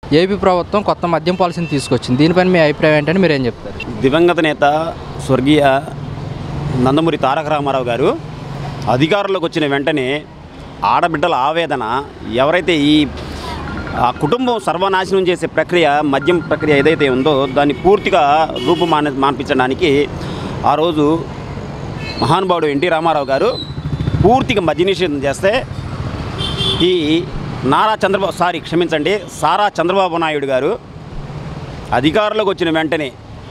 AP ప్రభుత్వం కొత్త మద్యం పాలసీని తీసుకొచ్చింది దీనిపైన మీ అభిప్రాయం ఏంటని మీరు ఏం చెప్తారు దివంగత నేత స్వర్గీయ నందమూరి తారక రామారావు గారు అధికారంలోకి వచ్చిన వెంటనే ఆడబిడ్డల ఆవేదన ఎవరైతే ఈ ఆ కుటుంబం సర్వనాశనం చేసే ప్రక్రియ మద్యం ప్రక్రియ ఏదైతే ఉందో దాన్ని పూర్తిగా రూపు మాన మాన్పించడానికి ఆ రోజు మహానుభావుడు ఎన్టీ రామారావు గారు పూర్తిగా మద్య నిషేధం చేస్తే ఈ నారా చంద్రబాబు సారీ క్షమించండి సారా చంద్రబాబు నాయుడు గారు అధికారంలోకి వచ్చిన వెంటనే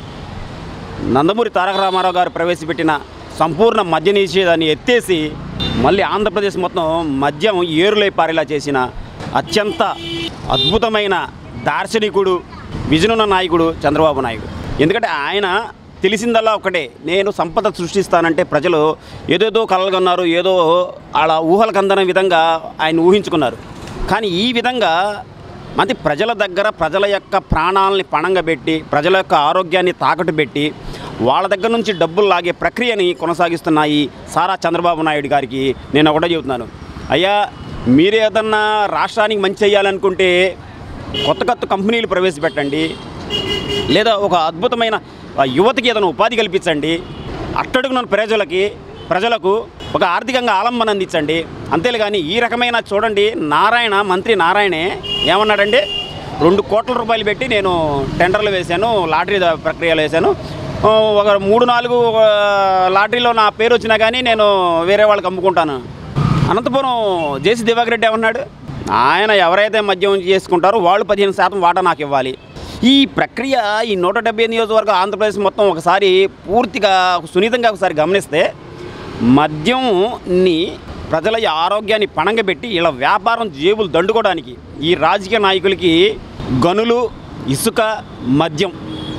నందమూరి తారక రామారావు గారు ప్రవేశపెట్టిన సంపూర్ణ మద్య నిషేధాన్ని ఎత్తేసి మళ్ళీ ఆంధ్రప్రదేశ్ మొత్తం మద్యం ఏరులై పారేలా చేసిన అత్యంత అద్భుతమైన దార్శనికుడు విజనున్న నాయకుడు చంద్రబాబు నాయుడు ఎందుకంటే ఆయన తెలిసిందల్లా ఒకటే నేను సంపద సృష్టిస్తానంటే ప్రజలు ఏదేదో కలలుగన్నారు ఏదో అలా ఊహలకు అందని విధంగా ఆయన ఊహించుకున్నారు కానీ ఈ విధంగా మంది ప్రజల దగ్గర ప్రజల యొక్క ప్రాణాలని పణంగా పెట్టి ప్రజల యొక్క ఆరోగ్యాన్ని తాకట్టు పెట్టి వాళ్ళ దగ్గర నుంచి డబ్బులు లాగే ప్రక్రియని కొనసాగిస్తున్న ఈ సారా చంద్రబాబు నాయుడు గారికి నేను ఒకటే చెబుతున్నాను అయ్యా మీరు ఏదన్నా రాష్ట్రానికి మంచి చేయాలనుకుంటే కొత్త కొత్త కంపెనీలు ప్రవేశపెట్టండి లేదా ఒక అద్భుతమైన ఆ, యువతకి ఏదైనా ఉపాధి కల్పించండి అట్టడుగున ప్రజలకి ప్రజలకు ఒక ఆర్థికంగా ఆలంబన అందించండి అంతేలే కానీ ఈ రకమైన చూడండి నారాయణ మంత్రి నారాయణే ఏమన్నాడంటే రెండు కోట్ల రూపాయలు పెట్టి నేను టెండర్లు వేశాను లాటరీ ద- ప్రక్రియలు వేశాను ఆ, ఒక మూడు నాలుగు ఆ, లాటరీలో నా పేరు వచ్చినా కానీ నేను వేరే వాళ్ళకి అమ్ముకుంటాను అనంతపురం జేసీ దివాకర్ రెడ్డి ఏమన్నాడు ఆయన ఎవరైతే మద్యం చేసుకుంటారో వాళ్ళు పదిహేను శాతం వాటా నాకు ఇవ్వాలి ఈ ప్రక్రియ ఈ నూట డెబ్బై నియోజకవర్గం ఆంధ్రప్రదేశ్ మొత్తం ఒకసారి పూర్తిగా సున్నితంగా ఒకసారి గమనిస్తే మద్యంని ప్రజల ఈ ఆరోగ్యాన్ని పణంగా పెట్టి ఇలా వ్యాపారం జేబులు దండుకోవడానికి ఈ రాజకీయ నాయకులకి గనులు ఇసుక మద్యం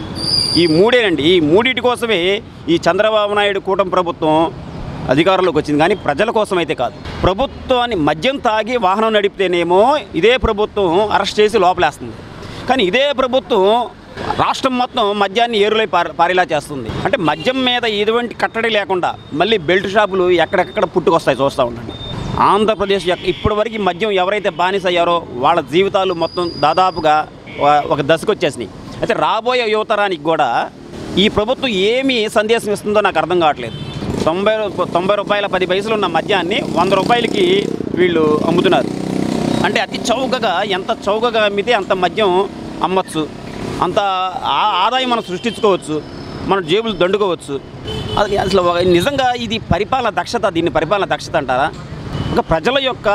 ఈ మూడేనండి ఈ మూడింటి కోసమే ఈ చంద్రబాబు నాయుడు కూటమి ప్రభుత్వం అధికారంలోకి వచ్చింది కానీ ప్రజల కోసం అయితే కాదు ప్రభుత్వాన్ని మద్యం తాగి వాహనం నడిపితేనేమో ఇదే ప్రభుత్వం అరెస్ట్ చేసి లోపలేస్తుంది కానీ ఇదే ప్రభుత్వం రాష్ట్రం మొత్తం మద్యాన్ని ఏరులై పారి పారేలా చేస్తుంది అంటే మద్యం మీద ఎటువంటి కట్టడి లేకుండా మళ్ళీ బెల్ట్ షాపులు ఎక్కడెక్కడ పుట్టుకొస్తాయి చూస్తూ ఉండండి ఆంధ్రప్రదేశ్ యొక్క ఇప్పటివరకు మద్యం ఎవరైతే బానిస అయ్యారో వాళ్ళ జీవితాలు మొత్తం దాదాపుగా ఒక- ఒక దశకు వచ్చేసినాయి అయితే రాబోయే యువతరానికి కూడా ఈ ప్రభుత్వం ఏమి సందేశం ఇస్తుందో నాకు అర్థం కావట్లేదు తొంభై రూ- తొంభై రూపాయల పది పైసలు ఉన్న మద్యాన్ని వంద రూపాయలకి వీళ్ళు అమ్ముతున్నారు అంటే అతి చౌకగా ఎంత చౌకగా అమ్మితే అంత మద్యం అమ్మచ్చు అంత ఆ- ఆదాయం మనం సృష్టించుకోవచ్చు మన జేబులు దండుకోవచ్చు అది అసలు ఒక- నిజంగా ఇది పరిపాలన దక్షత దీన్ని పరిపాలన దక్షత అంటారా ఒక ప్రజల యొక్క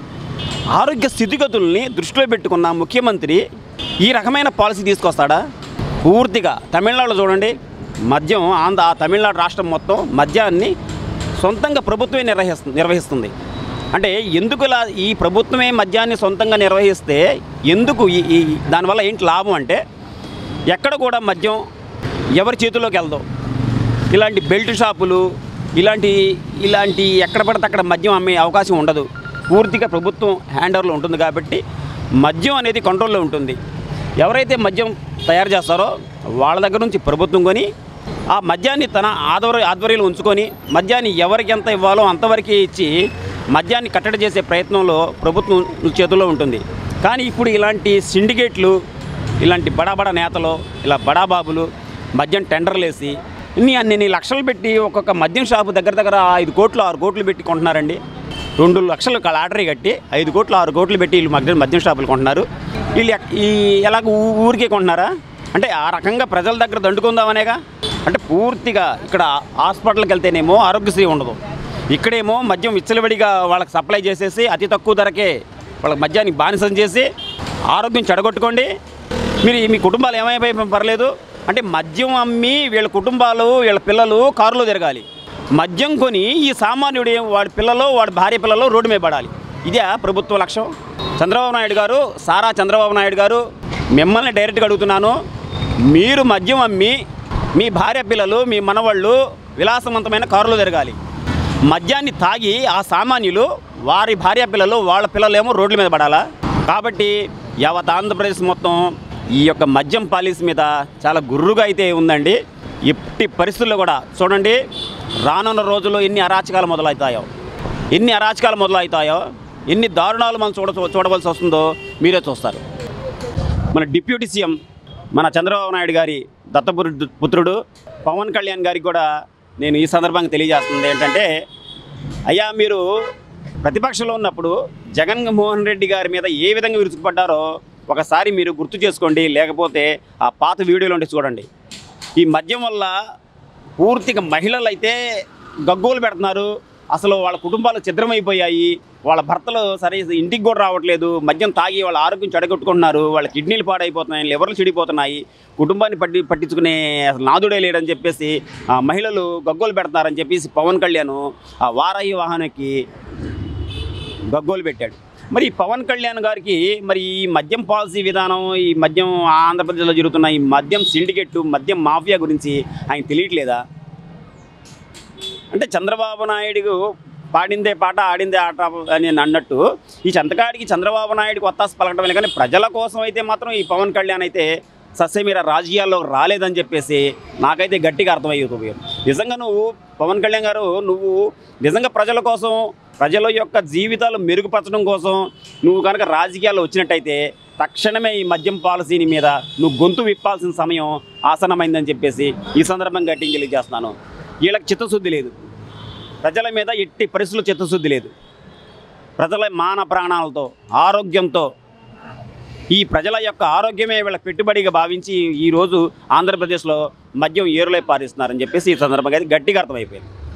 ఆరోగ్య స్థితిగతుల్ని దృష్టిలో పెట్టుకున్న ముఖ్యమంత్రి ఈ రకమైన పాలసీ తీసుకొస్తాడా పూర్తిగా తమిళనాడులో చూడండి మద్యం ఆంధ్ర ఆ తమిళనాడు రాష్ట్రం మొత్తం మద్యాన్ని సొంతంగా ప్రభుత్వమే నిర్వహిస్తుంది నిర్వహిస్తుంది అంటే ఎందుకు ఇలా ఈ ప్రభుత్వమే మద్యాన్ని సొంతంగా నిర్వహిస్తే ఎందుకు ఈ ఈ దానివల్ల ఏంటి లాభం అంటే ఎక్కడ కూడా మద్యం ఎవరి చేతిలోకి వెళ్దాం ఇలాంటి బెల్ట్ షాపులు ఇలాంటి ఇలాంటి ఎక్కడ పడితే అక్కడ మద్యం అమ్మే అవకాశం ఉండదు పూర్తిగా ప్రభుత్వం హ్యాండ్ ఓవర్లో ఉంటుంది కాబట్టి మద్యం అనేది కంట్రోల్లో ఉంటుంది ఎవరైతే మద్యం తయారు చేస్తారో వాళ్ళ దగ్గర నుంచి ప్రభుత్వం కొని ఆ మద్యాన్ని తన ఆధ్వర్య ఆధ్వర్యంలో ఉంచుకొని మద్యాన్ని ఎవరికి ఎంత ఇవ్వాలో అంతవరకే ఇచ్చి మద్యాన్ని కట్టడి చేసే ప్రయత్నంలో ప్రభుత్వం చేతుల్లో ఉంటుంది కానీ ఇప్పుడు ఇలాంటి సిండికేట్లు ఇలాంటి బడా బడా నేతలు ఇలా బడాబాబులు మద్యం టెండర్లు వేసి ఇన్ని అన్ని లక్షలు పెట్టి ఒక్కొక్క మద్యం షాపు దగ్గర దగ్గర ఐదు కోట్లు ఆరు కోట్లు పెట్టి కొంటున్నారండి రెండు లక్షలు లాటరీ కట్టి ఐదు కోట్లు ఆరు కోట్లు పెట్టి వీళ్ళు మద్యం మద్యం షాపులు కొంటున్నారు వీళ్ళు ఎక్- ఈ ఎలాగ ఊ- ఊరికే కొంటున్నారా అంటే ఆ రకంగా ప్రజల దగ్గర దండుకుందామనేగా అంటే పూర్తిగా ఇక్కడ హాస్పిటల్కి వెళ్తేనేమో ఆరోగ్యశ్రీ ఉండదు ఇక్కడేమో మద్యం విచ్చలవిడిగా వాళ్ళకి సప్లై చేసేసి అతి తక్కువ ధరకే వాళ్ళకి మద్యానికి బానిసం చేసి ఆరోగ్యం చెడగొట్టుకోండి మీరు మీ కుటుంబాలు ఏమైపోయి పర్లేదు అంటే మద్యం అమ్మి వీళ్ళ కుటుంబాలు వీళ్ళ పిల్లలు కారులో తిరగాలి మద్యం కొని ఈ సామాన్యుడు ఏం- వాడి పిల్లలు వాడి భార్య పిల్లలు రోడ్డు మీద పడాలి ఇదే ప్రభుత్వ లక్ష్యం చంద్రబాబు నాయుడు గారు సారా చంద్రబాబు నాయుడు గారు మిమ్మల్ని డైరెక్ట్గా అడుగుతున్నాను మీరు మద్యం అమ్మి మీ భార్య పిల్లలు మీ మనవాళ్ళు విలాసవంతమైన కారులో తిరగాలి మద్యాన్ని తాగి ఆ సామాన్యులు వారి భార్య పిల్లలు వాళ్ళ పిల్లలేమో రోడ్ల మీద పడాలా కాబట్టి యావత్ ఆంధ్రప్రదేశ్ మొత్తం ఈ యొక్క మద్యం పాలసీ మీద చాలా గుర్రుగా అయితే ఉందండి ఎట్టి పరిస్థితుల్లో కూడా చూడండి రానున్న రోజుల్లో ఎన్ని అరాచకాలు మొదలవుతాయో ఎన్ని అరాచకాలు మొదలవుతాయో ఎన్ని దారుణాలు మనం చూడ చూడవలసి వస్తుందో మీరే చూస్తారు మన డిప్యూటీ సీఎం మన చంద్రబాబు నాయుడు గారి దత్తపురు పుత్రుడు పవన్ కళ్యాణ్ గారికి కూడా నేను ఈ సందర్భంగా తెలియజేస్తుంది ఏంటంటే అయ్యా మీరు ప్రతిపక్షంలో ఉన్నప్పుడు జగన్మోహన్ రెడ్డి గారి మీద ఏ విధంగా విరుచుకుపడ్డారో ఒకసారి మీరు గుర్తు చేసుకోండి లేకపోతే ఆ పాత వీడియోలు ఉంటే చూడండి ఈ మద్యం వల్ల పూర్తిగా మహిళలు అయితే గగ్గోలు పెడుతున్నారు అసలు వాళ్ళ కుటుంబాలు ఛిద్రమైపోయాయి వాళ్ళ భర్తలు సరే ఇంటికి కూడా రావట్లేదు మద్యం తాగి వాళ్ళ ఆరోగ్యం చెడగొట్టుకుంటున్నారు వాళ్ళ కిడ్నీలు పాడైపోతున్నాయి లివర్లు చెడిపోతున్నాయి కుటుంబాన్ని పట్టి పట్టించుకునే అసలు నాదుడే లేడని చెప్పేసి ఆ మహిళలు గగ్గోలు పెడతారని చెప్పేసి పవన్ కళ్యాణ్ ఆ వారాహి వాహనకి గగ్గోలు పెట్టాడు మరి ఈ పవన్ కళ్యాణ్ గారికి మరి ఈ మద్యం పాలసీ విధానం ఈ మద్యం ఆంధ్రప్రదేశ్లో జరుగుతున్న ఈ మద్యం సిండికేట్ మద్యం మాఫియా గురించి ఆయన తెలియట్లేదా అంటే చంద్రబాబు నాయుడు పాడిందే పాట ఆడిందే ఆట అని నేను అన్నట్టు ఈ చంతకాడికి చంద్రబాబు నాయుడుకి ఒత్తాసు పలకటమే కానీ ప్రజల కోసం అయితే మాత్రం ఈ పవన్ కళ్యాణ్ అయితే సస్యమీర రాజకీయాల్లో రాలేదని చెప్పేసి నాకైతే గట్టిగా అర్థమయ్యేది నిజంగా నువ్వు పవన్ కళ్యాణ్ గారు నువ్వు నిజంగా ప్రజల కోసం ప్రజల యొక్క జీవితాలు మెరుగుపరచడం కోసం నువ్వు కనుక రాజకీయాల్లో వచ్చినట్టయితే తక్షణమే ఈ మద్యం పాలసీని మీద నువ్వు గొంతు విప్పాల్సిన సమయం ఆసనమైందని చెప్పేసి ఈ సందర్భంగా గట్టిగా తెలియజేస్తున్నాను వీళ్ళకి చిత్తశుద్ధి లేదు ప్రజల మీద ఎట్టి పరిస్థితుల్లో చిత్తశుద్ధి లేదు ప్రజల మాన ప్రాణాలతో ఆరోగ్యంతో ఈ ప్రజల యొక్క ఆరోగ్యమే వీళ్ళ పెట్టుబడిగా భావించి ఈరోజు ఆంధ్రప్రదేశ్లో మద్యం ఏరులై పారిస్తున్నారని చెప్పేసి ఈ సందర్భంగా అయితే గట్టిగా అర్థమైపోయింది